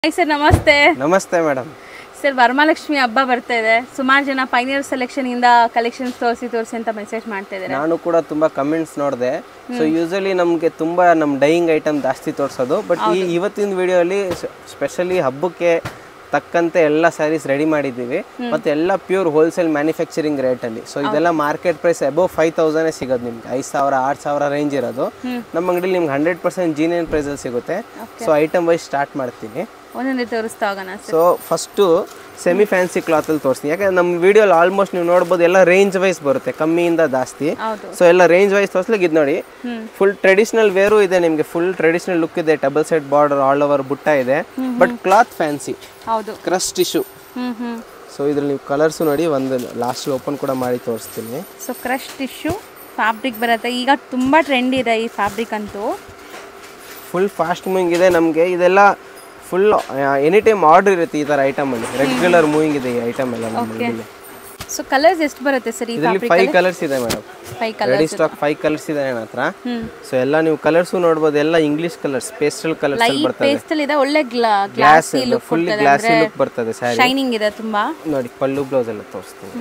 Hi sir ನಮಸ್ತೆ ನಮಸ್ತೆ madam sir Varamahalakshmi ಹಬ್ಬ ಬರ್ತಾ ಇದೆ ಸುಮಾರು ಜನ ಪೈನಿಯರ್ ಸೆಲೆಕ್ಷನ್ ಇಂದ ಕಲೆಕ್ಷನ್ಸ್ ತೋರಿಸಿ ತೋರಿಸಿ ಅಂತ ಮೆಸೇಜ್ ಮಾಡ್ತಾ ಇದ್ದಾರೆ ನಾನು ಕೂಡ ತುಂಬಾ ಕಮೆಂಟ್ಸ್ ನೋಡಿದೆ ಸೊ ಯೂಸಲಿ ನಮಗೆ ತುಂಬಾ ನಮ್ಮ ಡೈಯಿಂಗ್ ಐಟಮ್ ಜಾಸ್ತಿ ತೋರಿಸೋದು ಬಟ್ ಈ ಇವತ್ತಿನ ವಿಡಿಯೋಲಿ ಸ್ಪೆಷಲಿ ಹಬ್ಬಕ್ಕೆ ತಕ್ಕಂತೆ ಎಲ್ಲ ಸ್ಯಾರೀಸ್ ರೆಡಿ ಮಾಡಿದ್ದೀವಿ ಮತ್ತೆ ಎಲ್ಲ ಪ್ಯೂರ್ ಹೋಲ್ಸೇಲ್ ಮ್ಯಾನುಫ್ಯಾಕ್ಚರಿಂಗ್ ರೇಟಲ್ಲಿ ಸೊ ಇದೆಲ್ಲ ಮಾರ್ಕೆಟ್ ಪ್ರೈಸ್ ಅಬೋವ್ ಫೈವ್ ತೌಸಂಡೇ ಸಿಗೋದು ನಿಮ್ಗೆ ಐದು ಸಾವಿರ ಆರು ಸಾವಿರ ರೇಂಜ್ ಇರೋದು ನಮ್ಮ ಅಂಗಡಿಲಿ ನಿಮ್ಗೆ ಹಂಡ್ರೆಡ್ ಪರ್ಸೆಂಟ್ ಜೀನಿಯನ್ ಪ್ರೈಸಲ್ಲಿ ಸಿಗುತ್ತೆ ಸೊ ಐಟಮ್ ವೈಸ್ ಸ್ಟಾರ್ಟ್ ಮಾಡ್ತೀನಿ ಒಂದೊಂದೇ ತೋರಿಸ್ತಾ ಹೋಗೋಣ sir so first semi fancy ಕ್ಲಾತಲ್ಲಿ ತೋರಿಸ್ತೀನಿ ಯಾಕಂದ್ರೆ ನಮ್ಮ ವಿಡಿಯೋಲಿ ಆಲ್ಮೋಸ್ಟ್ ನೀವು ನೋಡ್ಬೋದು ಎಲ್ಲ ರೇಂಜ್ ವೈಸ್ ಬರುತ್ತೆ ಕಮ್ಮಿಯಿಂದ ಜಾಸ್ತಿ ಹೌದು ಸೊ ಎಲ್ಲ ರೇಂಜ್ ವೈಸ್ ತೋರಿಸ್ಲಿಕ್ಕೆ ಇದು ನೋಡಿ ಫುಲ್ ಟ್ರೆಡಿಷನಲ್ ವೇರು ಇದೆ ನಿಮಗೆ ಫುಲ್ ಟ್ರೆಡಿಷನಲ್ ಲುಕ್ ಇದೆ double side border all over ಬುಟ್ಟ ಇದೆ ಬಟ್ ಕ್ಲಾತ್ ಫ್ಯಾನ್ಸಿ ಹೌದು crush tissue hmm hmm so ಇದ್ರಲ್ಲಿ ನೀವು ಕಲರ್ಸು ನೋಡಿ ಒಂದು ಲಾಸ್ಟ್ ಓಪನ್ ಕೂಡ ಮಾಡಿ ತೋರಿಸ್ತೀನಿ ಸೊ ಕ್ರಶ್ ಟಿಶ್ಯೂ ಫ್ಯಾಬ್ರಿಕ್ ಬರುತ್ತೆ ಈಗ ತುಂಬ ಟ್ರೆಂಡ್ ಇದೆ ಈ ಫ್ಯಾಬ್ರಿಕ್ ಅಂತೂ ಫುಲ್ ಫಾಸ್ಟ್ ಮೂವಿಂಗ್ ಇದೆ ನಮಗೆ ಇದೆಲ್ಲ ಫುಲ್ ಎನಿ ಟೈಮ್ ಆರ್ಡರ್ ಇರುತ್ತೆ ಈ ಥರ ಐಟಮಲ್ಲಿ ರೆಗ್ಯುಲರ್ ಮೂವಿಂಗ್ ಇದೆ ಈ ಐಟಮ್ ಎಲ್ಲ ನಮ್ಮಲ್ಲಿ ಸೊ ಕಲರ್ಸ್ ಎಷ್ಟು ಬರುತ್ತೆ ಸರ್ ಈ ಇದರಲ್ಲಿ ಫ್ಯಾಬ್ರಿಕ್ ಫೈವ್ ಕಲರ್ಸ್ ಇದೆ madam five colour ready stock five colours ಇದೆ ನನ್ನ ಹತ್ರ ಹ್ಮ್ ಸೊ ಎಲ್ಲ ನೀವು ಕಲರ್ಸು ನೋಡ್ಬೋದು ಎಲ್ಲ ಇಂಗ್ಲಿಷ್ ಕಲರ್ಸ್ ಪೇಸ್ಟಲ್ ಕಲರ್ಸ್ ಅಲ್ಲಿ ಲೈಟ್ ಬರ್ತದೆ ಪೇಸ್ಟಲ್ ಇದೆ ಒಳ್ಳೆ glass glossy look full glossy look ಬರ್ತದೆ ಸ್ಯಾರಿ ಶೈನಿಂಗ್ ಇದೆ ತುಂಬಾ ನೋಡಿ ಪಲ್ಲು ಬ್ಲೌಸ್ ಎಲ್ಲ ತೋರಿಸ್ತೀನಿ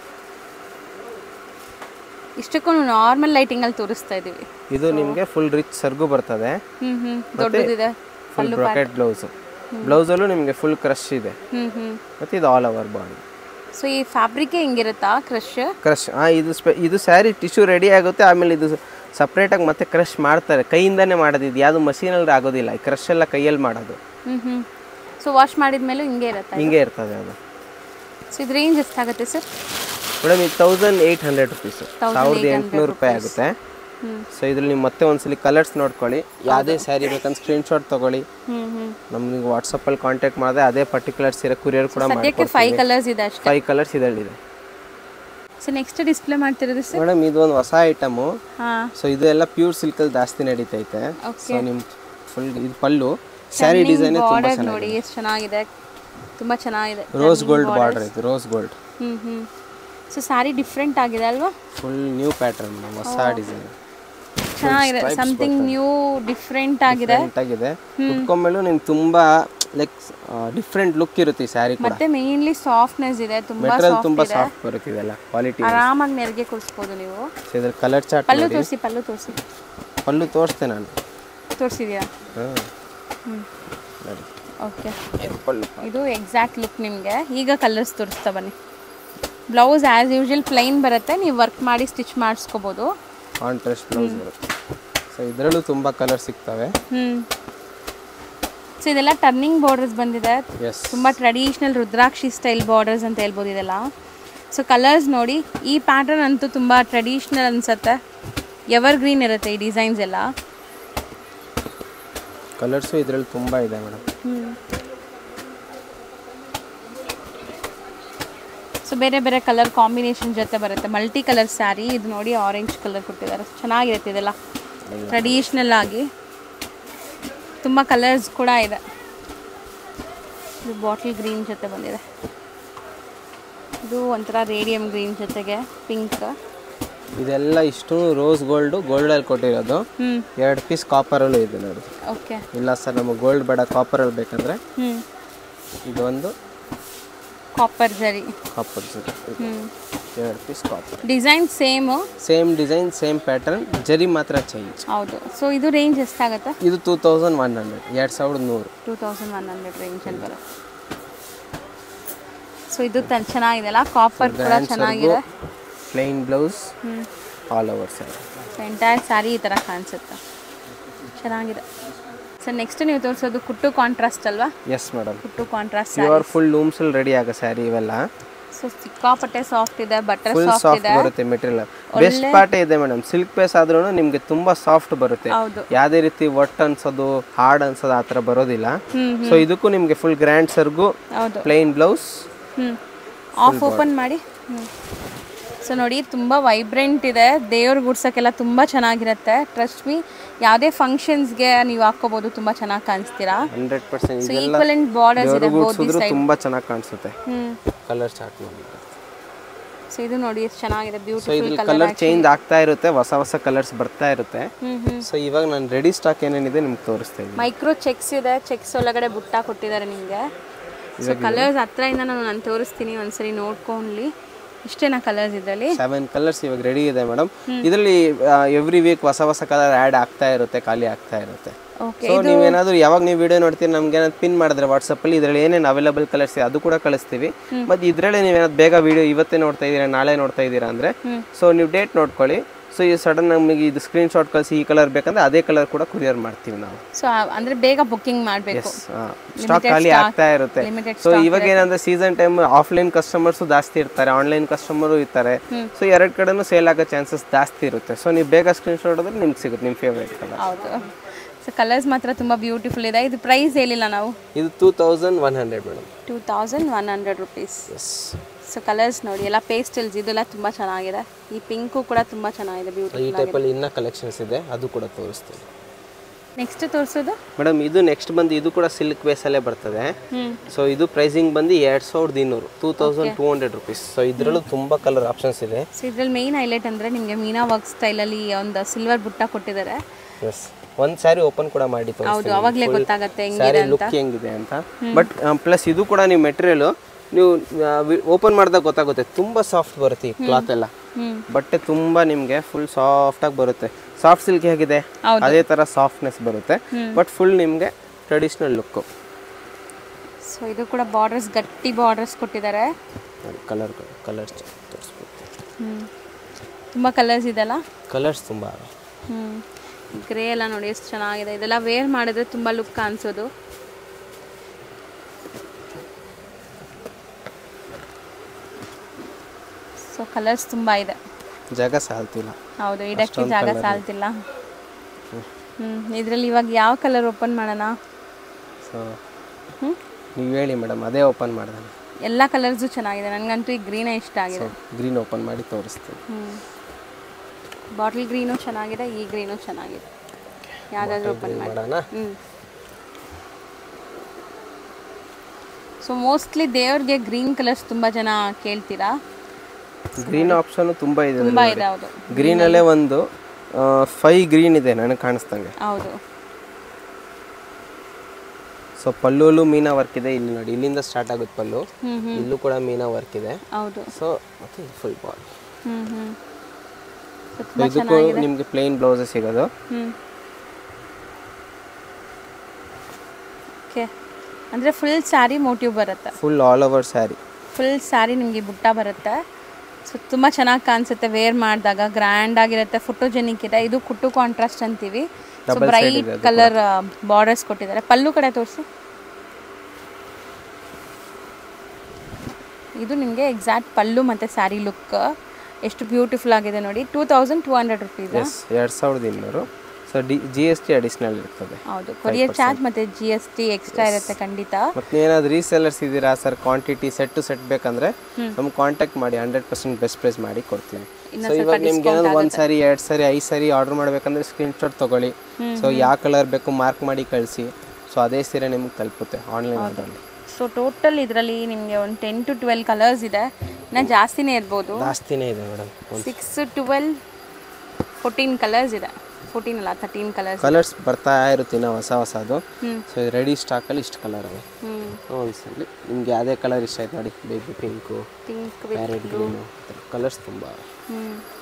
ಇಷ್ಟಕ್ಕೂ ನಾರ್ಮಲ್ ಲೈಟಿಂಗ್ ಅಲ್ಲಿ ತೋರಿಸ್ತಾ ಇದೀವಿ ಇದು ನಿಮಗೆ ಫುಲ್ ರಿಚ್ ಸರ್ಗು ಬರ್ತದೆ ಹ್ಮ್ ಹ್ಮ್ ದೊಡ್ಡದಿದೆ ಫುಲ್ ಬ್ರಾಕೆಟ್ ಬ್ಲೌಸ್ ಬ್ಲೌಸಲ್ಲೂ ನಿಮಗೆ ಫುಲ್ ಕ್ರಶ್ ಇದೆ ಹ್ಮ್ ಹ್ಮ್ ಮತ್ತು ಇದು ಆಲ್ ಓವರ್ ಬಾಡಿ ಸೊ ಈ ಫ್ಯಾಬ್ರಿಕ್ ಹಿಂಗಿರುತ್ತಾ ಕ್ರಶ್ ಕ್ರಶ್ ಹಾಂ ಇದು ಸ್ಪೆ ಇದು ಸ್ಯಾರಿ ಟಿಶ್ಯೂ ರೆಡಿ ಆಗುತ್ತೆ ಆಮೇಲೆ ಇದು ಸಪ್ರೇಟಾಗಿ ಮತ್ತೆ ಕ್ರಶ್ ಮಾಡ್ತಾರೆ ಕೈಯಿಂದನೇ ಮಾಡೋದು ಇದು ಯಾವುದು ಮಷೀನಲ್ಲಿ ಆಗೋದಿಲ್ಲ ಈ ಕ್ರಶ್ ಎಲ್ಲ ಕೈಯಲ್ಲಿ ಮಾಡೋದು ಹ್ಮ್ ಹ್ಮ್ ಸೊ ವಾಶ್ ಮಾಡಿದ್ಮೇಲೆ ಹಿಂಗೆ ಇರುತ್ತಾ ಹಿಂಗೆ ಇರ್ತದೆ ಅದು ಸೊ ಇದು ರೇಂಜ್ ಎಷ್ಟಾಗುತ್ತೆ ಸರ್ ಮೇಡಮ್ ಇದು ತೌಸಂಡ್ ಏಯ್ಟ್ ಹಂಡ್ರೆಡ್ ರುಪೀಸು ಸಾವಿರದ ಎಂಟುನೂರು ರೂಪಾಯಿ ಆಗುತ್ತೆ ಹ್ಮ್. ಸೊ ಇದ್ರಲ್ಲಿ ನೀವು ಮತ್ತೆ ಒಂದ್ಸಲಿ ಕಲರ್ಸ್ ನೋಡ್ಕೊಳ್ಳಿ ಯಾವುದೇ ಸ್ಯಾರಿ ಬೇಕಂತ ಸ್ಕ್ರೀನ್ಶಾಟ್ ತಗೊಳ್ಳಿ ಹ್ಮ್ ಹ್ಮ್ ನಮ್ಗೆ ವಾಟ್ಸಪ್ಪಲ್ಲಿ ಕಾಂಟ್ಯಾಕ್ಟ್ ಮಾಡಿದ್ರೆ ಅದೇ ಪರ್ಟಿಕ್ಯುಲರ್ಸ್ ಇರೋ ಕುರಿಯರ್ ಕೂಡ ಸದ್ಯಕ್ಕೆ ಫೈವ್ ಕಲರ್ಸ್ ಇದೆ ಅಷ್ಟೇ ಫೈವ್ ಕಲರ್ಸ್ ಇದರಲ್ಲಿದೆ ಸೊ ನೆಕ್ಸ್ಟ್ ಡಿಸ್ಪ್ಲೇ ಮಾಡ್ತಿರೋದು ಸರ್ ಮೇಡಮ್ ಇದು ಒಂದು ಹೊಸ ಐಟಮು ಹಾ ಸೊ ಇದು ಎಲ್ಲ ಪ್ಯೂರ್ ಸಿಲ್ಕಲ್ಲಿ ಜಾಸ್ತಿ ನಡೀತೈತೆ Okay. ಸೊ ನಿಮ್ಮ ಫುಲ್ ಇದು ಪಲ್ಲು ಸ್ಯಾರಿ ಡಿಸೈನ್ ತುಂಬ ಬಾರ್ಡರ್ ನೋಡಿ ಎಷ್ಟು ಚೆನ್ನಾಗಿದೆ ತುಂಬಾ ಚೆನ್ನಾಗಿದೆ ರೋಸ್ ಗೋಲ್ಡ್ ಬಾರ್ಡರ್ ಇದು rose gold hmm hmm so sari different ಆಗಿದೆ ಅಲ್ವಾ ಫುಲ್ ನ್ಯೂ ಪ್ಯಾಟರ್ನ್ ಮೇಡಮ್ ಹೊಸ ಡಿಸೈನ್ ಚೆನ್ನಾಗಿದೆ ಸಮಥಿಂಗ್ ನ್ಯೂ ಡಿಫ್ರೆಂಟ್ ಆಗಿದೆ ಆಗಿದೆ ಉಟ್ಕೊಂಡ್ಮೇಲೂ ನಿಮ್ಗೆ ತುಂಬ ಲೈಕ್ ಡಿಫ್ರೆಂಟ್ ಲುಕ್ ಇರುತ್ತೆ ಈ ಸ್ಯಾರಿ ಕೂಡ ಮತ್ತೆ ಮೇನ್ಲಿ ಸಾಫ್ಟ್ನೆಸ್ ಇದೆ ತುಂಬಾ ಮೆಟೀರಿಯಲ್ ಸಾಫ್ಟ್ ತುಂಬ ಇದೆ ಸಾಫ್ಟ್ ಬರುತ್ತೆ ಇದೆಲ್ಲ ಕ್ವಾಲಿಟಿ ಆರಾಮಾಗಿ ನೆರಿಗೆ ಕೂರಿಸ್ಬೋದು ನೀವು ಸೊ ಇದ್ರ ಕಲರ್ ಚಾರ್ಟ್ ಪಲ್ಲು ನೋಡಿ ತೋರಿಸಿ ಪಲ್ಲು ತೋರಿಸಿ ಪಲ್ಲು ತೋರಿಸ್ತೆ ನಾನು ತೋರಿಸಿದ್ಯಾ ಹಾಂ ಹ್ಮ್ ನೋಡಿ ಓಕೆ ಇದು ಪಲ್ಲು ಇದು ಎಕ್ಸಾಕ್ಟ್ ಲುಕ್ ನಿಮಗೆ ಈಗ ಕಲರ್ಸ್ ತೋರಿಸ್ತಾ ಬನ್ನಿ ಬ್ಲೌಸ್ ಆ್ಯಸ್ ಯೂಶುವಲ್ ಪ್ಲೈನ್ ಬರುತ್ತೆ ನೀವು ವರ್ಕ್ ಮಾಡಿ ಸ್ಟಿಚ್ ಮಾಡಿಸ್ಕೋಬೋದು ಕಾಂಟ್ರಾಸ್ಟ್ ಬ್ಲೌಸ್ ಬರುತ್ತೆ ಸೊ ಇದರಲ್ಲೂ ತುಂಬ ಕಲರ್ ಸಿಗ್ತವೆ ಹ್ಞೂ ಸೊ ಇದೆಲ್ಲ ಟರ್ನಿಂಗ್ ಬಾರ್ಡರ್ಸ್ ಬಂದಿದೆ ಎಸ್ ತುಂಬ ಟ್ರೆಡಿಷ್ನಲ್ ರುದ್ರಾಕ್ಷಿ ಸ್ಟೈಲ್ ಬಾರ್ಡರ್ಸ್ ಅಂತ ಹೇಳ್ಬೋದು ಇದೆಲ್ಲ ಸೊ ಕಲರ್ಸ್ ನೋಡಿ ಈ ಪ್ಯಾಟರ್ನ್ ಅಂತೂ ತುಂಬ ಟ್ರೆಡಿಷ್ನಲ್ ಅನ್ಸುತ್ತೆ ಎವರ್ ಗ್ರೀನ್ ಇರುತ್ತೆ ಈ ಡಿಸೈನ್ಸ್ ಎಲ್ಲ ಕಲರ್ಸು ಇದರಲ್ಲಿ ತುಂಬ ಇದೆ ಮೇಡಮ್ ಸೊ ಬೇರೆ ಬೇರೆ ಕಲರ್ ಕಾಂಬಿನೇಷನ್ ಜೊತೆ ಬರುತ್ತೆ ಮಲ್ಟಿ ಕಲರ್ ಸ್ಯಾರಿ ಇದು ನೋಡಿ ಆರೆಂಜ್ ಕಲರ್ ಕೊಟ್ಟಿದ್ದಾರೆ ಚೆನ್ನಾಗಿರುತ್ತೆ ಇದೆಲ್ಲ ಟ್ರೆಡಿಷ್ನಲ್ ಆಗಿ ತುಂಬ ಕಲರ್ಸ್ ಕೂಡ ಇದೆ ಇದು ಬಾಟಲ್ ಗ್ರೀನ್ ಜೊತೆ ಬಂದಿದೆ ಇದು ಒಂಥರ ರೇಡಿಯಂ ಗ್ರೀನ್ ಜೊತೆಗೆ ಪಿಂಕ್ ಇದೆಲ್ಲ ಇಷ್ಟು ರೋಸ್ ಗೋಲ್ಡು ಗೋಲ್ಡಲ್ಲಿ ಕೊಟ್ಟಿರೋದು ಹ್ಞೂ ಎರಡು ಪೀಸ್ ಕಾಪರಲ್ಲೂ ಇದೆ ನೋಡಿ ಓಕೆ ಇಲ್ಲ ಸರ್ ನಮಗೆ ಗೋಲ್ಡ್ ಬೇಡ ಕಾಪರಲ್ಲಿ ಬೇಕಂದರೆ ಹ್ಞೂ ಇದು ಒಂದು ಕಾಪರ್ ಜರಿ ಕಾಪರ್ ಜರಿ ಹ್ಞೂ ಎರಡು piece copper design same same design same pattern zari ಮಾತ್ರ ಚೇಂಜ್ ಹೌದು ಸೊ ಇದು ರೇಂಜ್ ಎಷ್ಟಾಗುತ್ತೆ ಇದು ಟೂ ತೌಸಂಡ್ ಒನ್ ಹಂಡ್ರೆಡ್ ಎರಡು ಸಾವಿರದ ನೂರು ಟೂ ತೌಸಂಡ್ ಒನ್ ಹಂಡ್ರೆಡ್ ರೇಂಜಲ್ಲಿ ಬರುತ್ತೆ ಸೊ ಇದು ತ ಚೆನ್ನಾಗಿದೆಲ್ಲ ಕಾಪರ್ ಕೂಡ ಚೆನ್ನಾಗಿದೆ ಪ್ಲೈನ್ ಬ್ಲೌಸ್ ಹ್ಞೂ all over sir so entire sari ಈ ಥರ ಕಾಣಿಸುತ್ತೆ ಚೆನ್ನಾಗಿದೆ ಸೊ ನೆಕ್ಸ್ಟ್ ನೀವು ತೋರಿಸೋದು ಕುಟ್ಟು ಕಾಂಟ್ರಾಸ್ಟ್ ಅಲ್ವಾ yes madam kuttu contrast pure full ಲೂಮ್ಸಲ್ಲಿ ರೆಡಿ ಆಗೋ ಸ್ಯಾರಿ ಇವೆಲ್ಲ ಸೊ ಸಿಕ್ಕಾಪಟ್ಟೆ ಸಾಫ್ಟ್ ಇದೆ ಬಟರ್ ಫುಲ್ ಸಾಫ್ಟ್ ಸಾಫ್ಟ್ ಇದೆ ಬರುತ್ತೆ ಮೆಟೀರಿಯಲ್ ಬೆಸ್ಟ್ ಪಾರ್ಟೇ ಇದೆ ಮೇಡಮ್ ಸಿಲ್ಕ್ ಪೇಸ್ ಆದ್ರೂ ನಿಮಗೆ ತುಂಬಾ ಸಾಫ್ಟ್ ಬರುತ್ತೆ ಹೌದು ಯಾವುದೇ ರೀತಿ ಒಟ್ಟು ಅನ್ಸೋದು ಹಾರ್ಡ್ ಅನ್ಸೋದು ಆ ಥರ ಬರೋದಿಲ್ಲ ಹ್ಮ್, ಸೊ ಇದಕ್ಕೂ ನಿಮಗೆ ಫುಲ್ ಗ್ರ್ಯಾಂಡ್ ಸರ್ಗು ಹೌದು ಪ್ಲೈನ್ ಬ್ಲೌಸ್ ಹ್ಞೂ ಆಫ್ ಓಪನ್ ಮಾಡಿ ಹ್ಞೂ ಸೊ ನೋಡಿ ತುಂಬ ವೈಬ್ರೆಂಟ್ ಇದೆ ದೇವ್ರ ಗುಡ್ಸೋಕ್ಕೆಲ್ಲ ತುಂಬ ಚೆನ್ನಾಗಿರುತ್ತೆ ಟ್ರಸ್ಟ್ ಮೀ ಯಾವುದೇ ಫಂಕ್ಷನ್ಸ್ಗೆ ನೀವು ಹಾಕ್ಕೋಬೋದು ತುಂಬ ಚೆನ್ನಾಗಿ ಕಾಣಿಸ್ತೀರಾ ಹಂಡ್ರೆಡ್ ಪರ್ಸೆಂಟ್ ಸೊ ಇದೆಲ್ಲ ಈಕ್ವಲೆಂಟ್ ಬಾರ್ಡರ್ಸ್ ಇದೆ ದೇವ್ರಿಗೆ ಬೋದಿ ಉಡ್ಸಿದ್ರು ಸೈಡ್ ತುಂಬಾ ಚೆನ್ನಾಗಿ ಕಾಣಿಸುತ್ತೆ ಹ್ಞೂ ಕಲರ್ ಸ್ಟಾರ್ಟ್ ಮಾಡಿ ಸೊ ಇದು ನೋಡಿ ಎಷ್ಟು ಚೆನ್ನಾಗಿದೆ ಸೊ ಬ್ಯೂಟಿಫುಲ್ ಇದ್ರಲ್ಲಿ ಕಲರ್ ಕಲರ್ ಚೇಂಜ್ ಆಗ್ತಾ ಇರುತ್ತೆ ಹೊಸ ಹೊಸ ಕಲರ್ಸ್ ಬರ್ತಾ ಇರುತ್ತೆ ಹ್ಮ್ ಹ್ಮ್ ಸೊ ಇವಾಗ ನಾನು ರೆಡಿ ಸ್ಟಾಕ್ ಏನೇನಿದೆ ನಿಮ್ಗೆ ತೋರಿಸ್ತಾ ಇದ್ದೀನಿ ಮೈಕ್ರೋ ಚೆಕ್ಸ್ ಇದೆ ಚೆಕ್ಸ್ ಒಳಗಡೆ ಬುಟ್ಟ ಕೊಟ್ಟಿದ್ದಾರೆ ನಿಮಗೆ ಸೊ ಕಲರ್ಸ್ ಹತ್ರದಿಂದ ನಾನು ನಾನು ತೋರಿಸ್ತೀನಿ ಒಂದ್ಸರಿ ನೋಡ್ಕೊಂಡ್ಲಿ ಇಷ್ಟೇನಾ ಕಲರ್ಸ್ ಇದರಲ್ಲಿ ಸೆವೆನ್ ಕಲರ್ಸ್ ಇವಾಗ ರೆಡಿ ಇದೆ ಮೇಡಮ್ ಇದರಲ್ಲಿ ಎವ್ರಿ ವೀಕ್ ಹೊಸ ಹೊಸ ಕಲರ್ ಆ್ಯಡ್ ಆಗ್ತಾ ಇರುತ್ತೆ ಖಾಲಿ ಆಗ್ತಾ ಇರುತ್ತೆ ಓಕೆ ಸೊ ನೀವೇನಾದ್ರೂ ಯಾವಾಗ ನೀವು ವಿಡಿಯೋ ನೋಡ್ತೀರಿ ನಮ್ಗೆ ಏನಾದ್ರು ಪಿನ್ ಮಾಡಿದ್ರೆ ವಾಟ್ಸಪ್ಪಲ್ಲಿ ಇದರಲ್ಲಿ ಏನೇನು ಅವೈಲೇಬಲ್ ಕಲರ್ಸ್ ಇದೆ ಅದು ಕೂಡ ಕಳಿಸ್ತೀವಿ ಮತ್ತು ಇದರಲ್ಲೇ ನೀವೇನಾದ್ರು ಬೇಗ ವಿಡಿಯೋ ಇವತ್ತೇ ನೋಡ್ತಾ ಇದ್ದೀರಾ ನಾಳೆ ನೋಡ್ತಾ ಇದ್ದೀರಾ ಅಂದರೆ ಸೊ ನೀವು ಡೇಟ್ ನೋಡ್ಕೊಳ್ಳಿ ಸೊ ಈ ಸಡನ್ ನಮಗೆ ಇದು ಸ್ಕ್ರೀನ್ ಶಾಟ್ ಕಳಿಸಿ ಈ ಕಲರ್ ಬೇಕಂದ್ರೆ ಅದೇ ಕಲರ್ ಕೂಡ ಕೊರಿಯರ್ ಮಾಡ್ತೀವಿ ನಾವು ಸೊ ಅಂದ್ರೆ ಬೇಗ ಬುಕ್ಕಿಂಗ್ ಮಾಡಬೇಕು ಸ್ಟಾಕ್ ಖಾಲಿ ಆಗ್ತಾ ಇರುತ್ತೆ ಲಿಮಿಟೆಡ್ ಸೊ ಇವಾಗ ಏನಂದ್ರೆ ಸೀಸನ್ ಟೈಮ್ ಆಫ್ಲೈನ್ ಕಸ್ಟಮರ್ಸು ಜಾಸ್ತಿ ಇರ್ತಾರೆ ಆನ್ಲೈನ್ ಕಸ್ಟಮರು ಇರ್ತಾರೆ ಸೊ ಎರಡು ಕಡೆನೂ ಸೇಲ್ ಆಗೋ ಚಾನ್ಸಸ್ ಜಾಸ್ತಿ ಇರುತ್ತೆ ಸೊ ನೀವು ಬೇಗ ಸ್ಕ್ರೀನ್ ಶಾಟ್ ಹೊಡೆದ್ರೆ ನಿಮ್ಗೆ ಸಿಗುತ್ತೆ ನಿಮ್ಮ ಫೇವ್ರೇಟ್ ಕಲರ್ ಹೌದು ಸೊ ಕಲರ್ಸ್ ಮಾತ್ರ ತುಂಬ ಬ್ಯೂಟಿಫುಲ್ ಇದೆ ಇದು ಪ್ರೈಸ್ ಹೇಳಿಲ್ಲ ನಾವು ಇದು two thousand one hundred madam two thousand one hundred rupees yes so colours ನೋಡಿ ಎಲ್ಲ ಪೇಸ್ಟಲ್ಸ್ ಇದೆಲ್ಲ ತುಂಬ ಚೆನ್ನಾಗಿದೆ ಈ ಪಿಂಕು ಕೂಡ ತುಂಬ ಚೆನ್ನಾಗಿದೆ ಈ ಬ್ಯೂಟಿಫುಲ್ ಟೈಪಲ್ಲಿ ಇನ್ನೂ ಕಲೆಕ್ಷನ್ಸ್ ಇದೆ ಅದು ಕೂಡ ತೋರಿಸ್ತೀನಿ ನೆಕ್ಸ್ಟ್ ತೋರಿಸೋದು ಮೇಡಮ್ ಇದು ನೆಕ್ಸ್ಟ್ ಬಂದು ಇದು ಕೂಡ ಸಿಲ್ಕ್ ಬೇಸಲ್ಲೇ ಬರ್ತದೆ ಹ್ಞೂ ಸೊ ಇದು ಪ್ರೈಸಿಂಗ್ ಬಂದು ಎರಡು ಸಾವಿರದ ಇನ್ನೂರು two thousand two hundred rupees so ಇದರಲ್ಲೂ ತುಂಬ ಕಲರ್ ಆಪ್ಷನ್ಸ್ ಇದೆ ಸೊ ಇದ್ರಲ್ಲಿ ಮೇನ್ ಹೈಲೈಟ್ ಅಂದರೆ ನಿಮಗೆ ಮೀನಾ ವರ್ಕ್ ಸ್ಟೈಲಲ್ಲಿ ಒಂದು ಸಿಲ್ವರ್ ಬುಟ್ಟ ಕೊಟ್ಟಿದ್ದಾರೆ ಎಸ್ ಒಂದು ಸ್ಯಾರಿ ಓಪನ್ ಕೂಡ ಮಾಡಿ ಹೌದು ಅವಾಗಲೇ ಗೊತ್ತಾಗುತ್ತೆ ಹೆಂಗೆ ಸ್ಯಾರಿ ಲುಕ್ ಹೆಂಗಿದೆ ಅಂತ ಬಟ್ ಪ್ಲಸ್ ಇದು ಕೂಡ ನೀವು ಮೆಟೀರಿಯಲು ನೀವು ಓಪನ್ ಮಾಡಿದಾಗ ಗೊತ್ತಾಗುತ್ತೆ ತುಂಬ ಸಾಫ್ಟ್ ಬರುತ್ತೆ ಈ ಕ್ಲಾತ್ ಎಲ್ಲ ಹ್ಮ್. ಬಟ್ಟೆ ತುಂಬ ನಿಮಗೆ ಫುಲ್ ಸಾಫ್ಟಾಗಿ ಬರುತ್ತೆ ಸಾಫ್ಟ್ ಸಿಲ್ಕ್ ಹೇಗಿದೆ ಅದೇ ಥರ ಸಾಫ್ಟ್ನೆಸ್ ಬರುತ್ತೆ ಬಟ್ ಫುಲ್ ನಿಮಗೆ ಟ್ರೆಡಿಷ್ನಲ್ ಲುಕ್ಕು ಸೊ ಇದು ಕೂಡ ಬಾರ್ಡರ್ಸ್ ಗಟ್ಟಿ ಬಾರ್ಡರ್ಸ್ ಕೊಟ್ಟಿದ್ದಾರೆ ಕಲರ್ ಕಲರ್ಸ್ ತೋರಿಸ್ಬೇಕು ಹ್ಞೂ ತುಂಬ ಕಲರ್ಸ್ ಇದೆಲ್ಲ ಕಲರ್ಸ್ ತುಂಬ ಹ್ಞೂ ಗ್ರೇ ಎಲ್ಲ ನೋಡಿ ಎಷ್ಟು ಚೆನ್ನಾಗಿದೆ ಇದೆಲ್ಲ ವೇರ್ ಮಾಡಿದ್ರೆ ತುಂಬ ಲುಕ್ ಕಾಣಿಸೋದು ಸೊ ಕಲರ್ಸ್ ತುಂಬ ಇದೆ ಜಾಗ ಸಾಲ್ತಿಲ್ಲ ಹೌದು ಇಡಕ್ಕೆ ಜಾಗ ಸಾಲ್ತಿಲ್ಲ ಹ್ಞೂ ಇದರಲ್ಲಿ ಇವಾಗ ಯಾವ ಕಲರ್ ಓಪನ್ ಮಾಡೋಣ ಸೊ ಹ್ಞೂ ನೀವು ಹೇಳಿ ಮೇಡಮ್ ಅದೇ ಓಪನ್ ಮಾಡಿದೆ ಎಲ್ಲ ಕಲರ್ಸು ಚೆನ್ನಾಗಿದೆ ನನಗಂತೂ ಈ ಗ್ರೀನೇ ಇಷ್ಟ ಆಗಿದೆ ಗ್ರೀನ್ ಓಪನ್ ಮಾಡಿ ತೋರಿಸ್ತೀನಿ ಹ್ಞೂ ಬಾಟಲ್ ಗ್ರೀನು ಚೆನ್ನಾಗಿದೆ ಈ ಗ್ರೀನು ಚೆನ್ನಾಗಿದೆ ಯಾವುದಾದ್ರೂ ಓಪನ್ ಮಾಡಿ ಮಾಡೋಣ ಹ್ಞೂ ಸೊ ಮೋಸ್ಟ್ಲಿ ದೇವ್ರಿಗೆ ಗ್ರೀನ್ ಕಲರ್ಸ್ ತುಂಬ ಜನ ಕೇಳ್ತೀರಾ ಗ್ರೀನ್ ಆಪ್ಷನ್ ತುಂಬ ಇದೆ ತುಂಬ ಇದೆ ಹೌದು ಗ್ರೀನಲ್ಲೇ ಒಂದು ಫೈ ಗ್ರೀನ್ ಇದೆ ನನಗೆ ಕಾಣಿಸ್ದಂಗೆ ಹೌದು ಸೊ ಪಲ್ಲುಲ್ಲೂ ಮೀನಾ ವರ್ಕ್ ಇದೆ ಇಲ್ಲಿ ನೋಡಿ ಇಲ್ಲಿಂದ ಸ್ಟಾರ್ಟ್ ಆಗುತ್ತೆ ಪಲ್ಲು ಹ್ಞೂ ಹ್ಞೂ ಇಲ್ಲೂ ಕೂಡ ಮೀನಾ ವರ್ಕ್ ಇದೆ ಹೌದು ಸೊ ಮತ್ತೆ ಫುಲ್ ಬಾಲ್ ಹ್ಞೂ ಹ್ಞೂ ಸೊ ತುಂಬ ಇದಕ್ಕೂ ನಿಮಗೆ ಪ್ಲೇನ್ ಬ್ಲೌಸೇ ಸಿಗೋದು ಹ್ಞೂ ಓಕೆ ಅಂದರೆ ಫುಲ್ ಸ್ಯಾರಿ ಮೋಟಿವ್ ಬರುತ್ತೆ full all over sari full sari ನಿಮಗೆ ಬುಟ್ಟ ಬರುತ್ತೆ ಸೊ ತುಂಬ ಚೆನ್ನಾಗಿ ಕಾಣಿಸುತ್ತೆ ವೇರ್ ಮಾಡಿದಾಗ ಗ್ರ್ಯಾಂಡ್ ಆಗಿರುತ್ತೆ ಫೋಟೋಜೆನಿಕ್ ಇದೆ ಇದು ಕುಟ್ಟು ಕಾಂಟ್ರಾಸ್ಟ್ ಅಂತೀವಿ ಸೊ ಬ್ರೈಟ್ ಕಲರ್ ಬಾರ್ಡರ್ಸ್ ಕೊಟ್ಟಿದ್ದಾರೆ ಪಲ್ಲು ಕಡೆ ತೋರಿಸಿ ಇದು ನಿಮಗೆ ಎಕ್ಸಾಕ್ಟ್ ಪಲ್ಲು ಮತ್ತು ಸ್ಯಾರಿ ಲುಕ್ ಎಷ್ಟು ಬ್ಯೂಟಿಫುಲ್ ಆಗಿದೆ ನೋಡಿ two thousand two hundred rupees yes ಎರಡು ಸಾವಿರದ ಇನ್ನೂರು so the G S T additional ಇರ್ತದೆ ಹೌದು ಕೊರಿಯರ್ ಚಾರ್ಜ್ ಮತ್ತು ಜಿ ಎಸ್ ಟಿ ಎಕ್ಸ್ಟ್ರಾ ಇರುತ್ತೆ ಖಂಡಿತ ಮತ್ತು ಏನಾದ್ರು ರೀಸೆಲ್ಲರ್ಸ್ ಇದ್ದೀರಾ sir quantity set to set ಬೇಕಂದ್ರೆ ನಮ್ಗೆ ಕಾಂಟ್ಯಾಕ್ಟ್ ಮಾಡಿ ಹಂಡ್ರೆಡ್ ಪರ್ಸೆಂಟ್ ಬೆಸ್ಟ್ ಪ್ರೈಸ್ ಮಾಡಿ ಕೊಡ್ತೀವಿ ಸೊ ಇವಾಗ ನಿಮ್ಗೆ ಏನಾದ್ರು ಒಂದು ಸಾರಿ ಎರಡು ಸಾರಿ ಐದು ಸಾರಿ ಆರ್ಡರ್ ಮಾಡ್ಬೇಕಂದ್ರೆ ಸ್ಕ್ರೀನ್ಶಾಟ್ ತೊಗೊಳ್ಳಿ ಸೊ ಯಾವ ಕಲರ್ ಬೇಕು ಮಾರ್ಕ್ ಮಾಡಿ ಕಳಿಸಿ ಸೊ ಅದೇ ಸೀರೆ ನಿಮ್ಗೆ ತಲುಪುತ್ತೆ ಆನ್ಲೈನ್ ಆರ್ಡರ್ಲಿ ಸೊ ಟೋಟಲ್ ಇದರಲ್ಲಿ ನಿಮಗೆ ಒಂದು ಟೆನ್ ಟು ಟ್ವೆಲ್ ಕಲರ್ಸ್ ಇದೆ ಇನ್ನು ಜಾಸ್ತಿನೇ ಇರ್ಬೋದು ಜಾಸ್ತಿನೇ ಇದೆ madam six twelve fourteen colours ಇದೆ ಫೋರ್ಟೀನ್ ಅಲ್ಲ ತರ್ಟೀನ್ ಕಲರ್ಸ್ ಕಲರ್ಸ್ ಬರ್ತಾ ಇರುತ್ತೆ ಇನ್ನೂ ಹೊಸ ಹೊಸದು ಹ್ಮ್. ಸೊ ರೆಡಿ ಸ್ಟಾಕಲ್ಲಿ ಇಷ್ಟು ಕಲರ್ ಅವೆ ಹ್ಞೂ ಒಂದ್ಸಲಿ ನಿಮ್ಗೆ ಯಾವುದೇ ಕಲರ್ ಇಷ್ಟ ಆಯ್ತು ನೋಡಿ baby pink pink parrot green colours ತುಂಬ ಹ್ಞೂ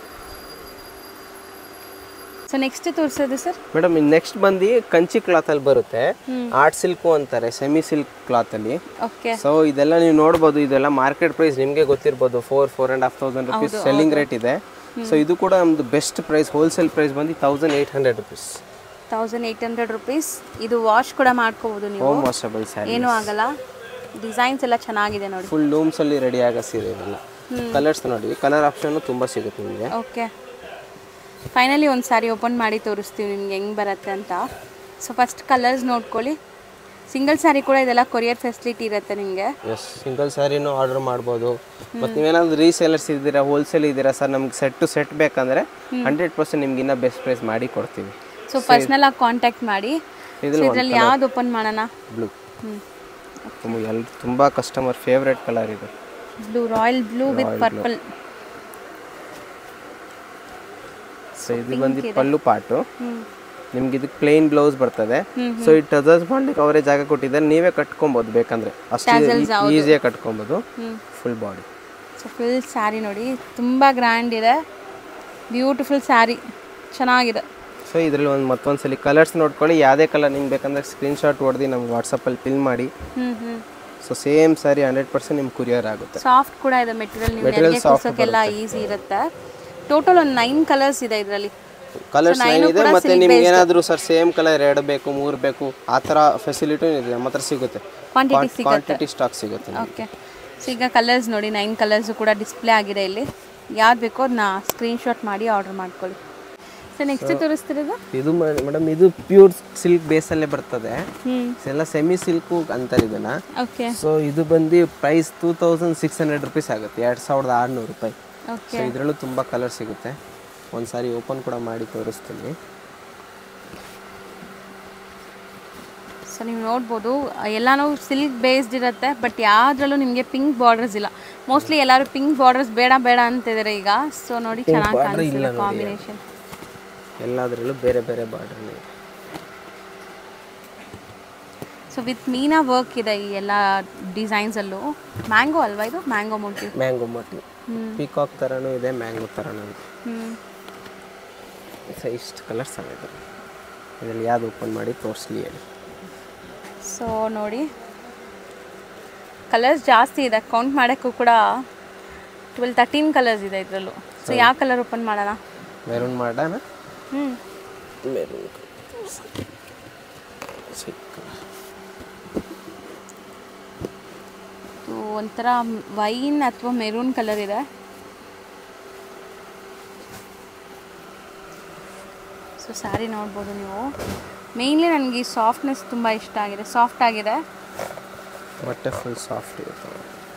ಸೊ ನೆಕ್ಸ್ಟ್ ತೋರಿಸೋದು ಸರ್ ಮೇಡಮ್ ಇನ್ನು ನೆಕ್ಸ್ಟ್ ಬಂದು ಕಂಚಿ ಕ್ಲಾತಲ್ಲಿ ಬರುತ್ತೆ ಆರ್ಟ್ ಸಿಲ್ಕು ಅಂತಾರೆ ಸೆಮಿ ಸಿಲ್ಕ್ ಕ್ಲಾತಲ್ಲಿ ಓಕೆ ಸೊ ಇದೆಲ್ಲ ನೀವು ನೋಡ್ಬೋದು ಇದೆಲ್ಲ ಮಾರ್ಕೆಟ್ ಪ್ರೈಸ್ ನಿಮಗೆ ಗೊತ್ತಿರ್ಬೋದು four four and half thousand rupees selling rate ಇದೆ ಸೊ ಇದು ಕೂಡ ನಮ್ಮದು ಬೆಸ್ಟ್ ಪ್ರೈಸ್ ಹೋಲ್ಸೇಲ್ ಪ್ರೈಸ್ ಬಂದು thousand eight hundred rupees thousand eight hundred rupees ಇದು ವಾಶ್ ಕೂಡ ಮಾಡ್ಕೋಬೋದು ನೀವು ಹೋಮ್ ವಾಷಬಲ್ ಸ್ಯಾರಿ ಏನೂ ಆಗಲ್ಲ ಡಿಸೈನ್ಸ್ ಎಲ್ಲ ಚೆನ್ನಾಗಿದೆ ನೋಡಿ ಫುಲ್ ಲೂಮ್ಸಲ್ಲಿ ರೆಡಿ ಆಗೋ ಸೀರೆ ಇವೆಲ್ಲ ಕಲರ್ಸ್ ನೋಡಿ ಕಲರ್ ಆಪ್ಷನ್ ತುಂಬ ಸಿಗುತ್ತೆ ನಿಮಗೆ ಓಕೆ ಫೈನಲಿ ಒಂದು ಸಾರಿ ಓಪನ್ ಮಾಡಿ ತೋರಿಸ್ತೀವಿ ನಿಮ್ಗೆ ಹೆಂಗೆ ಬರುತ್ತೆ ಅಂತ ಸೊ ಫಸ್ಟ್ ಕಲರ್ಸ್ ನೋಡ್ಕೊಳ್ಳಿ ಸಿಂಗಲ್ ಸ್ಯಾರಿ ಕೂಡ ಇದೆಲ್ಲ ಕೊರಿಯರ್ ಫೆಸಿಲಿಟಿ ಇರುತ್ತೆ ನಿಮಗೆ ಎಸ್ ಸಿಂಗಲ್ ಸ್ಯಾರಿನೂ ಆರ್ಡರ್ ಮಾಡ್ಬೋದು ಮತ್ತು ನೀವೇನಾದ್ರು ರೀಸೇಲರ್ಸ್ ಇದ್ದೀರಾ ಹೋಲ್ಸೇಲ್ ಇದ್ದೀರಾ ಸರ್ ನಮ್ಗೆ ಸೆಟ್ ಟು ಸೆಟ್ ಬೇಕಂದರೆ ಹಂಡ್ರೆಡ್ ಪರ್ಸೆಂಟ್ ನಿಮ್ಗೆ ಇನ್ನೂ ಬೆಸ್ಟ್ ಪ್ರೈಸ್ ಮಾಡಿ ಕೊಡ್ತೀವಿ ಸೊ ಪರ್ಸ್ನಲ್ ಆಗಿ ಕಾಂಟ್ಯಾಕ್ಟ್ ಮಾಡಿ ಇದ್ರಲ್ಲಿ ಇದರಲ್ಲಿ ಯಾವ್ದು ಓಪನ್ ಮಾಡೋಣ ಬ್ಲೂ ಹ್ಞೂ ತುಂಬ ಎಲ್ ತುಂಬ ಕಸ್ಟಮರ್ ಫೇವ್ರೆಟ್ ಕಲರ್ ಇದು blue royal blue with purple so ಇದು ಬಂದು ಪಲ್ಲು ಪಾಟು ಹ್ಮ್ ನಿಮ್ಗೆ ಇದಕ್ಕೆ ಪ್ಲೇನ್ ಬ್ಲೌಸ್ ಬರ್ತದೆ ಸೊ ಈ ಟಜರ್ಸ್ ಮಾಡ್ಲಿಕ್ಕೆ ಅವರೇ ಜಾಗ ಕೊಟ್ಟಿದ್ದಾರೆ ನೀವೇ ಕಟ್ಕೊಬೋದು ಬೇಕಂದ್ರೆ ಅಷ್ಟು ಈಸಿಯಾಗಿ ಕಟ್ಕೊಬೋದು full body so full sari ನೋಡಿ ತುಂಬ ಗ್ರ್ಯಾಂಡ್ ಇದೆ ಬ್ಯೂಟಿಫುಲ್ ಸ್ಯಾರಿ ಚೆನ್ನಾಗಿದೆ ಸೊ ಇದರಲ್ಲಿ ಒಂದು ಮತ್ತೊಂದ್ಸಲಿ ಕಲರ್ಸ್ ನೋಡ್ಕೊಳ್ಳಿ ಯಾವುದೇ ಕಲರ್ ನಿಮ್ಗೆ ಬೇಕಂದ್ರೆ ಸ್ಕ್ರೀನ್ಶಾಟ್ ಹೊಡೆದು ನಮ್ಗೆ ವಾಟ್ಸಪ್ಪಲ್ಲಿ ಪಿಲ್ ಮಾಡಿ ಹ್ಞೂ ಹ್ಞೂ so same sari hundred percent ನಿಮ್ಗೆ ಕುರಿಯರ್ ಆಗುತ್ತೆ ಸಾಫ್ಟ್ ಕೂಡ ಇದೆ ಮೆಟೀರಿಯಲ್ ನೀವು ನೆರಿಗೆ ಕೂರ್ಸೋಕ್ಕೆಲ್ಲ ಈಸಿ ಇರುತ್ತೆ ಟೋಟಲ್ ಒಂದು ನೈನ್ ಕಲರ್ಸ್ ಇದೆ ಇದರಲ್ಲಿ ಕಲರ್ಸ್ ನೈನ್ ಇದೆ ಮತ್ತೆ ನಿಮ್ಗೆ ಏನಾದರೂ ಸರ್ ಸೇಮ್ ಕಲರ್ ಎರಡು ಬೇಕು ಮೂರು ಬೇಕು ಆ ಥರ ಫೆಸಿಲಿಟಿ ಇದೆ ನಮ್ಮ ಹತ್ರ ಸಿಗುತ್ತೆ ಕ್ವಾಂಟಿಟಿ ಸಿಗುತ್ತೆ ಕ್ವಾಂಟಿಟಿ ಸ್ಟಾಕ್ ಸಿಗುತ್ತೆ ನಿಮ್ಗೆ. ಓಕೆ ಸೊ ಈಗ ಕಲರ್ಸ್ ನೋಡಿ ನೈನ್ ಕಲರ್ಸು ಕೂಡ ಡಿಸ್ಪ್ಲೇ ಆಗಿದೆ ಇಲ್ಲಿ ಯಾವ್ದು ಬೇಕೋ ಅದನ್ನ ಸ್ಕ್ರೀನ್ಶಾಟ್ ಮಾಡಿ ಆರ್ಡರ್ ಮಾಡ್ಕೊಳ್ಳಿ ಸೊ ನೆಕ್ಸ್ಟ್ ತೋರಿಸ್ತಿರೋದು ಇದು ಮೇಡಮ್ ಇದು ಪ್ಯೂರ್ ಸಿಲ್ಕ್ ಬೇಸಲ್ಲೇ ಬರ್ತದೆ ಹ್ಞೂ ಎಲ್ಲ ಸೆಮಿ ಸಿಲ್ಕು ಅಂತಾರೆ ಇದನ್ನ ಓಕೆ ಸೊ ಇದು ಬಂದು price two thousand six hundred rupees ಆಗುತ್ತೆ ಎರಡು ಸಾವಿರದ ಆರುನೂರು ರೂಪಾಯಿ ಓಕೆ ಸೊ ಇದರಲ್ಲೂ ತುಂಬ ಕಲರ್ ಸಿಗುತ್ತೆ ಒಂದು ಸಾರಿ ಓಪನ್ ಕೂಡ ಮಾಡಿ ತೋರಿಸ್ತೀನಿ ಸೊ ನೀವು ನೋಡ್ಬೋದು ಎಲ್ಲಾನು ಸಿಲ್ಕ್ ಬೇಸ್ಡ್ ಇರುತ್ತೆ ಬಟ್ ಯಾವುದ್ರಲ್ಲೂ ನಿಮಗೆ ಪಿಂಕ್ ಬಾರ್ಡರ್ಸ್ ಇಲ್ಲ ಮೋಸ್ಟ್ಲಿ ಎಲ್ಲರೂ ಪಿಂಕ್ ಬಾರ್ಡರ್ಸ್ ಬೇಡ ಬೇಡ ಅಂತಿದ್ದಾರೆ ಈಗ ಸೊ ನೋಡಿ ಚೆನ್ನಾಗಿ ಕಾಣಿಸ್ತಿಲ್ಲ ಕಾಂಬಿನೇಷನ್ ಎಲ್ಲದರಲ್ಲೂ ಬೇರೆ ಬೇರೆ ಬಾರ್ಡರ್ ಇದೆ ಸೊ ವಿತ್ ಮೀನಾ ವರ್ಕ್ ಇದೆ ಈ ಎಲ್ಲ ಡಿಸೈನ್ಸಲ್ಲೂ ಮ್ಯಾಂಗೋ ಅಲ್ವಾ ಇದು ಮ್ಯಾಂಗೋ ಮೋಟಿವ್ ಮ್ಯಾಂಗೋ ಮಟ್ಟಿ ಪೀಕಾಕ್ ಥರನೂ ಇದೆ ಮ್ಯಾಂಗೋ ಥರನೂ ಇದೆ ಹ್ಞೂ ಸೊ ಇಷ್ಟು ಕಲರ್ಸ್ ಇದೆ ಇದರಲ್ಲಿ ಯಾವ್ದು ಓಪನ್ ಮಾಡಿ ತೋರಿಸ್ಲಿ ಹೇಳಿ ಸೊ ನೋಡಿ ಕಲರ್ಸ್ ಜಾಸ್ತಿ ಇದೆ ಕೌಂಟ್ ಮಾಡೋಕ್ಕೂ ಕೂಡ ಟ್ವೆಲ್ ತರ್ಟೀನ್ ಕಲರ್ಸ್ ಇದೆ ಇದರಲ್ಲೂ ಸೊ ಯಾವ ಕಲರ್ ಓಪನ್ ಮಾಡೋಣ ಮೆರೂನ್ ಮಾಡೋಣ ಹ್ಞೂ ಮೆರೂನ್ ಸಿಕ್ಕ ಇದು ಒಂಥರ ವೈನ್ ಅಥವಾ ಮೆರೂನ್ ಕಲರ್ ಇದೆ ಸೊ ಸ್ಯಾರಿ ನೋಡ್ಬೋದು ನೀವು ಮೇಯ್ನ್ಲಿ ನನಗೆ ಈ ಸಾಫ್ಟ್ನೆಸ್ ತುಂಬ ಇಷ್ಟ ಆಗಿದೆ ಸಾಫ್ಟ್ ಆಗಿದೆ ಬಟ್ಟೆ ಫುಲ್ ಸಾಫ್ಟ್ ಇರುತ್ತೆ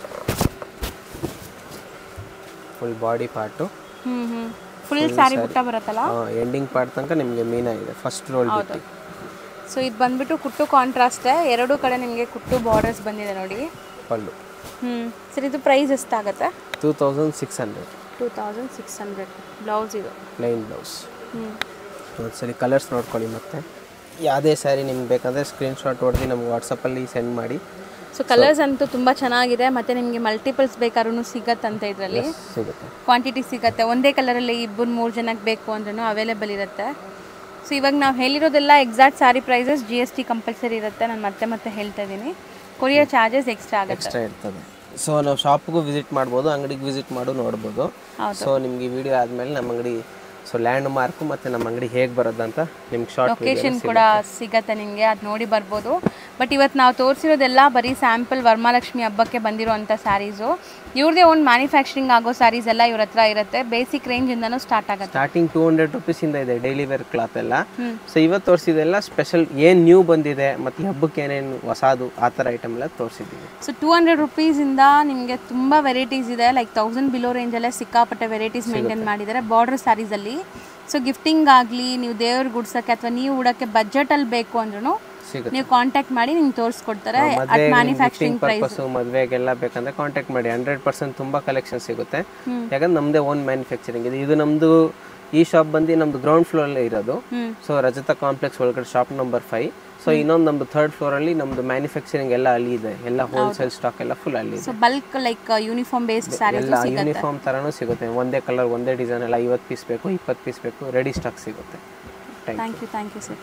ಫುಲ್ ಬಾಡಿ ಪಾರ್ಟು ಹ್ಞೂ ಹ್ಞೂ ಫುಲ್ ಸ್ಯಾರಿ ಬುಟ್ಟ ಬರುತ್ತಲ್ಲ ಎಂಡಿಂಗ್ ಪಾರ್ಟ್ ತನಕ ನಿಮಗೆ ಮೀನ ಇದೆ ಫಸ್ಟ್ ರೋಲ್ ಹೌದು ಸೊ ಇದು ಬಂದ್ಬಿಟ್ಟು ಕುಟ್ಟು ಕಾಂಟ್ರಾಸ್ಟೇ ಎರಡೂ ಕಡೆ ನಿಮಗೆ ಕುಟ್ಟು ಬಾರ್ಡರ್ಸ್ ಬಂದಿದೆ ನೋಡಿ ಪಲ್ಲು ಹ್ಞೂ ಸರ್ ಇದು ಪ್ರೈಸ್ ಎಷ್ಟಾಗುತ್ತೆ two thousand six hundred two thousand six hundred blouse ಇದು ಪ್ಲೈನ್ ಬ್ಲೌಸ್ ಹ್ಞೂ ಒಂದ್ಸರಿ ಕಲರ್ಸ್ ನೋಡ್ಕೊಳ್ಳಿ ಮತ್ತೆ ಯಾವುದೇ ಸ್ಯಾರಿ ನಿಮ್ಗೆ ಬೇಕಂದರೆ ಸ್ಕ್ರೀನ್ಶಾಟ್ ಹೊಡೆದು ನಮ್ಗೆ ವಾಟ್ಸಪ್ಪಲ್ಲಿ ಸೆಂಡ್ ಮಾಡಿ ಸೊ ಕಲರ್ಸ್ ಅಂತೂ ತುಂಬ ಚೆನ್ನಾಗಿದೆ ಮತ್ತು ನಿಮಗೆ ಮಲ್ಟಿಪಲ್ಸ್ ಬೇಕಾದ್ರೂ ಸಿಗತ್ತಂತೆ ಇದರಲ್ಲಿ ಸಿಗುತ್ತೆ ಕ್ವಾಂಟಿಟಿ ಸಿಗತ್ತೆ ಒಂದೇ ಕಲರಲ್ಲಿ ಇಬ್ಬರು ಮೂರು ಜನಕ್ಕೆ ಬೇಕು ಅಂದ್ರೂ ಅವೈಲೇಬಲ್ ಇರುತ್ತೆ ಸೊ ಇವಾಗ ನಾವು ಹೇಳಿರೋದೆಲ್ಲ exact sari prices G S T compulsory ಇರುತ್ತೆ ನಾನು ಮತ್ತೆ ಮತ್ತೆ ಹೇಳ್ತಾ ಇದ್ದೀನಿ ಕೊರಿಯರ್ ಚಾರ್ಜಸ್ ಎಕ್ಸ್ಟ್ರಾ ಆಗುತ್ತೆ ಎಕ್ಸ್ಟ್ರಾ ಇರ್ತದೆ ಸೊ ನಾವು ಶಾಪ್ಗೂ ವಿಸಿಟ್ ಮಾಡ್ಬೋದು ಅಂಗಡಿಗೆ ವಿಸಿಟ್ ಮಾಡು ನೋಡ್ಬೋದು ಸೊ ನಿಮ್ಗೆ ಈ ವಿಡಿಯೋ ಆದಮೇಲೆ ನಮ್ಮ ಅಂಗಡಿ ಸೊ ಲ್ಯಾಂಡ್ ಮಾರ್ಕು ಮತ್ತು ನಮ್ಮ ಅಂಗಡಿ ಹೇಗೆ ಬರೋದಂತ ನಿಮ್ಗೆ ಶಾರ್ಟ್ ಲೊಕೇಶನ್ ಕೂಡ ಸಿಗತ್ತೆ ನಿಮಗೆ ಅದು ನೋಡಿ ಬರ್ಬೋದು ಬಟ್ ಇವತ್ತು ನಾವು ತೋರಿಸಿರೋದೆಲ್ಲ ಬರೀ ಸ್ಯಾಂಪಲ್ ವರಮಹಾಲಕ್ಷ್ಮಿ ಹಬ್ಬಕ್ಕೆ ಬಂದಿರೋವಂಥ ಸ್ಯಾರೀಸು ಇವ್ರದೇ ಒಂದು ಮ್ಯಾನುಫ್ಯಾಕ್ಚರಿಂಗ್ ಆಗೋ ಸ್ಯಾರೀಸ್ ಎಲ್ಲ ಇವ್ರ ಹತ್ರ ಇರುತ್ತೆ ಬೇಸಿಕ್ ರೇಂಜಿಂದನೂ ಸ್ಟಾರ್ಟ್ ಆಗುತ್ತೆ ಸ್ಟಾರ್ಟಿಂಗ್ ಟೂ ಹಂಡ್ರೆಡ್ ರುಪೀಸಿಂದ ಇದೆ ಡೈಲಿ ವೇರ್ ಕ್ಲಾತ್ ಎಲ್ಲ ಸೊ ಇವತ್ತು ತೋರಿಸಿದೆಲ್ಲ ಸ್ಪೆಷಲ್ ಏನು ನ್ಯೂ ಬಂದಿದೆ ಮತ್ತು ಹಬ್ಬಕ್ಕೆ ಏನೇನು ಹೊಸದು ಆ ಥರ ಐಟಮ್ ಎಲ್ಲ ತೋರಿಸಿದ್ದೀವಿ ಸೊ ಟೂ ಹಂಡ್ರೆಡ್ ರುಪೀಸಿಂದ ನಿಮಗೆ ತುಂಬ ವೆರೈಟೀಸ್ ಇದೆ ಲೈಕ್ ತೌಸಂಡ್ ಬಿಲೋ ರೇಂಜಲ್ಲೇ ಸಿಕ್ಕಾಪಟ್ಟೆ ವೆರೈಟೀಸ್ ಮೇಂಟೈನ್ ಮಾಡಿದ್ದಾರೆ ಬಾರ್ಡರ್ ಸ್ಯಾರೀಸಲ್ಲಿ ಸೊ ಗಿಫ್ಟಿಂಗ್ ಆಗಲಿ ನೀವು ದೇವ್ರಿಗೆ ಗುಡ್ಸೋಕ್ಕೆ ಅಥವಾ ನೀವು ಉಡೋಕ್ಕೆ ಬಜೆಟಲ್ಲಿ ಬೇಕು ಅಂದ್ರೂ ಸಿಗುತ್ತೆ ನೀವು ಕಾಂಟ್ಯಾಕ್ಟ್ ಮಾಡಿ ನಿಮ್ಗೆ ತೋರಿಸ್ಕೊಡ್ತಾರೆ ಅಟ್ ಮ್ಯಾನುಫ್ಯಾಕ್ಚರಿಂಗ್ ಪ್ರೈಸ್ ಪರ್ಪಸ್ ಮದುವೆಗೆಲ್ಲ ಬೇಕಂದ್ರೆ ಕಾಂಟ್ಯಾಕ್ಟ್ ಮಾಡಿ ಹಂಡ್ರೆಡ್ ಪರ್ಸೆಂಟ್ ತುಂಬ ಕಲೆಕ್ಷನ್ ಸಿಗುತ್ತೆ ಯಾಕಂದ್ರೆ ನಮ್ಮದೇ ಓನ್ ಮ್ಯಾನುಫ್ಯಾಕ್ಚರಿಂಗ್ ಇದೆ ಇದು ನಮ್ಮದು ಈ ಶಾಪ್ ಬಂದು ನಮ್ಮದು ಗ್ರೌಂಡ್ ಫ್ಲೋರಲ್ಲೇ ಇರೋದು ಹ್ಮ್. ಸೊ ರಜತ ಕಾಂಪ್ಲೆಕ್ಸ್ ಒಳಗಡೆ ಶಾಪ್ ನಂಬರ್ ಫೈವ್ ಸೊ ಇನ್ನೊಂದು ನಮ್ಮದು ಥರ್ಡ್ ಫ್ಲೋರಲ್ಲಿ ನಮ್ಮದು ಮ್ಯಾನುಫ್ಯಾಕ್ಚರಿಂಗ್ ಎಲ್ಲ ಅಲ್ಲಿ ಇದೆ ಎಲ್ಲ ಹೋಲ್ಸೇಲ್ ಸ್ಟಾಕ್ ಎಲ್ಲ ಫುಲ್ ಅಲ್ಲಿ ಇದೆ so bulk like uniform based saris ಎಲ್ಲ ಯೂನಿಫಾರ್ಮ್ ಥರನೂ ಸಿಗುತ್ತೆ ಒಂದೇ ಕಲರ್ ಒಂದೇ ಡಿಸೈನ್ ಎಲ್ಲ ಐವತ್ತು ಪೀಸ್ ಬೇಕು ಇಪ್ಪತ್ತು ಪೀಸ್ ಬೇಕು ರೆಡಿ ಸ್ಟಾಕ್ ಸಿಗುತ್ತೆ thank thank you thank you sir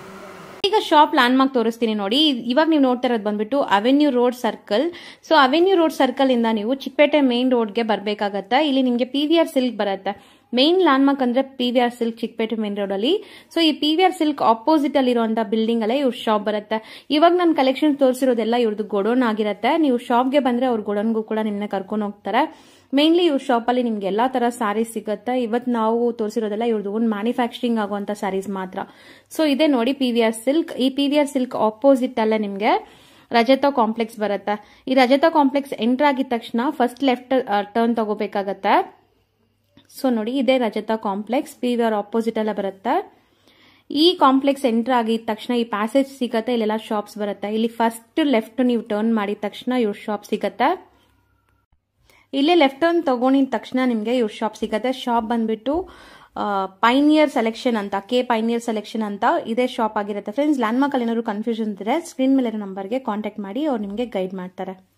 ಈಗ ಶಾಪ್ ಲ್ಯಾಂಡ್ ಮಾರ್ಕ್ ತೋರಿಸ್ತೀನಿ ನೋಡಿ ಇವಾಗ ನೀವು ನೋಡ್ತಾ ಇರೋದು ಬಂದ್ಬಿಟ್ಟು avenue road circle so avenue road circle ಇಂದ ನೀವು ಚಿಕ್ಕಪೇಟೆ ಮೇನ್ ರೋಡ್ಗೆ ಬರಬೇಕಾಗತ್ತೆ ಇಲ್ಲಿ ನಿಮಗೆ ಪಿ ವಿ ಆರ್ ಸಿಲ್ಕ್ ಬರುತ್ತೆ ಮೇನ್ ಲ್ಯಾಂಡ್ ಮಾರ್ಕ್ ಅಂದ್ರೆ P V R silk Chickpet main road ಅಲ್ಲಿ ಸೊ ಈ P V R silk opposite ಅಲ್ಲಿ ಇರುವಂತ ಬಿಲ್ಡಿಂಗ್ ಅಲ್ಲೇ ಇವ್ರ ಶಾಪ್ ಬರುತ್ತೆ ಇವಾಗ ನನ್ನ ಕಲೆಕ್ಷನ್ ತೋರಿಸಿರೋದೆಲ್ಲ ಇವ್ರದ್ದು ಗೋಡೌನ್ ಆಗಿರುತ್ತೆ ನೀವು ಶಾಪ್ಗೆ ಬಂದ್ರೆ ಅವ್ರ ಗೋಡೌನ್ಗೂ ಕೂಡ ನಿಮ್ಮನ್ನ ಕರ್ಕೊಂಡು ಹೋಗ್ತಾರೆ ಮೇನ್ಲಿ ಇವ್ರ ಶಾಪಲ್ಲಿ ನಿಮ್ಗೆ ಎಲ್ಲಾ ತರ ಸ್ಯಾರೀಸ್ ಸಿಗುತ್ತೆ ಇವತ್ತು ನಾವು ತೋರಿಸಿರೋದೆಲ್ಲ ಇವ್ರದ್ದು ಒಂದು ಮ್ಯಾನುಫ್ಯಾಕ್ಚರಿಂಗ್ ಆಗುವಂತ ಸ್ಯಾರೀಸ್ ಮಾತ್ರ ಸೊ ಇದೆ ನೋಡಿ ಪಿ ವಿ ಆರ್ ಸಿಲ್ಕ್ ಈ P V R silk opposite ಅಲ್ಲೇ ನಿಮ್ಗೆ ರಜತ ಕಾಂಪ್ಲೆಕ್ಸ್ ಬರುತ್ತೆ ಈ ರಜತ ಕಾಂಪ್ಲೆಕ್ಸ್ ಎಂಟರ್ ಆಗಿದ ತಕ್ಷಣ ಫಸ್ಟ್ ಲೆಫ್ಟ್ ಟರ್ನ್ ತಗೋಬೇಕಾಗತ್ತೆ ಸೊ ನೋಡಿ ಇದೇ Rajata complex P V R opposite ಅಲ್ಲೇ ಬರುತ್ತೆ ಈ ಕಾಂಪ್ಲೆಕ್ಸ್ ಎಂಟರ್ ಆಗಿದ ತಕ್ಷಣ ಈ ಪ್ಯಾಸೇಜ್ ಸಿಗತ್ತೆ ಇಲ್ಲೆಲ್ಲ ಶಾಪ್ಸ್ ಬರುತ್ತೆ ಇಲ್ಲಿ ಫಸ್ಟ್ ಲೆಫ್ಟ್ ನೀವು ಟರ್ನ್ ಮಾಡಿದ ತಕ್ಷಣ ಇವ್ರ ಶಾಪ್ ಸಿಗತ್ತೆ ಇಲ್ಲೇ ಲೆಫ್ಟ್ ಟರ್ನ್ ತಗೊಂಡಿದ ತಕ್ಷಣ ನಿಮಗೆ ಇವ್ರ ಶಾಪ್ ಸಿಗತ್ತೆ ಶಾಪ್ ಬಂದ್ಬಿಟ್ಟು ಪೈನಿಯರ್ ಸೆಲೆಕ್ಷನ್ ಅಂತ ಕೆ ಪೈನಿಯರ್ ಸೆಲೆಕ್ಷನ್ ಅಂತ ಇದೇ ಶಾಪ್ ಆಗಿರುತ್ತೆ ಫ್ರೆಂಡ್ಸ್ ಲ್ಯಾಂಡ್ಮಾರ್ಕ್ ಅಲ್ಲಿ ಏನಾದ್ರು ಕನ್ಫ್ಯೂಷನ್ ಇದ್ರೆ ಸ್ಕ್ರೀನ್ ಮೇಲೆ ನಂಬರ್ಗೆ ಕಾಂಟ್ಯಾಕ್ಟ್ ಮಾಡಿ ಅವ್ರು ನಿಮಗೆ ಗೈಡ್ ಮಾಡ್ತಾರೆ